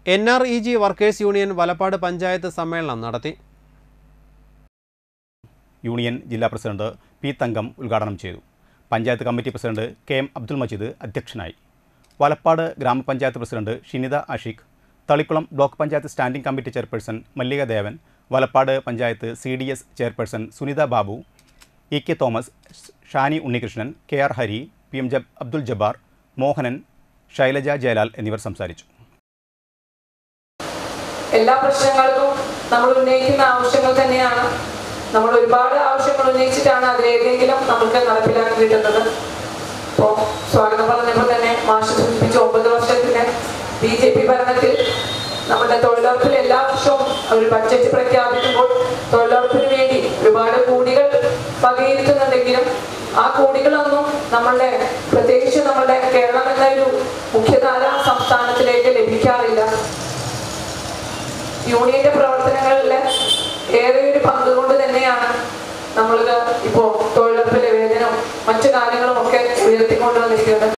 N R E G workers union Valappad panchayat സമ്മേളനം നടത്തി union ജില്ലാ പ്രസിഡന്റ് പി തങ്കം ഉദ്ഘാടനം ചെയ്തു panchayat committee president K M Abdul Majeed അധ്യക്ഷനായി വലപ്പാട് ഗ്രാമപഞ്ചായത്ത് president Shinitha Ashiq Thalikkulam block panchayat standing committee chairperson Mallika Devan Valappad panchayat C D S chairperson Sunitha Babu E K Thomas Shani Unnikrishnan K R Hari P M ജബ് അബ്ദുൽ ജബ്ബാർ മോഹനൻ ശൈലജ ജയലാൽ എന്നിവർ സംസാരിച്ചു എല്ലാ പ്രശ്നങ്ങൾക്കും നമ്മൾ ഉന്നയിക്കുന്ന ആവശ്യങ്ങൾ തന്നെയാണ് നമ്മൾ ഒരുപാട് ആവശ്യങ്ങൾ ഉന്നയിച്ചിട്ടാണ് അതിലേതെങ്കിലും നമുക്ക് നടപ്പിലാക്കി കിട്ടുന്നത് ഇപ്പോൾ സ്വാഗതം പറഞ്ഞപ്പോൾ തന്നെ മാഷ് സൂചിപ്പിച്ച ഒമ്പത് വർഷത്തിലെ ബി ജെ പി ഭരണത്തിൽ നമ്മുടെ തൊഴിലുറപ്പിൽ എല്ലാ വർഷവും ഒരു ബഡ്ജറ്റ് പ്രഖ്യാപിക്കുമ്പോൾ തൊഴിലുറപ്പിന് വേണ്ടി ഒരുപാട് കോടികൾ വകയിരുത്തുന്നുണ്ടെങ്കിലും ആ കോടികളൊന്നും നമ്മളുടെ പ്രത്യേകിച്ച് നമ്മുടെ കേരളം എന്ന ഒരു മുഖ്യധാര സംസ്ഥാനത്തിലേക്ക് ലഭിക്കാറില്ല യൂണിയന്റെ പ്രവർത്തനങ്ങളിൽ ഏറെ ഒരു പങ്ക് കൊണ്ട് തന്നെയാണ് നമ്മൾക്ക് ഇപ്പോൾ തൊഴിലുറപ്പിലെ വേതനവും മറ്റു കാര്യങ്ങളും ഒക്കെ ഉയർത്തിക്കൊണ്ടുവന്നിരിക്കുന്നത്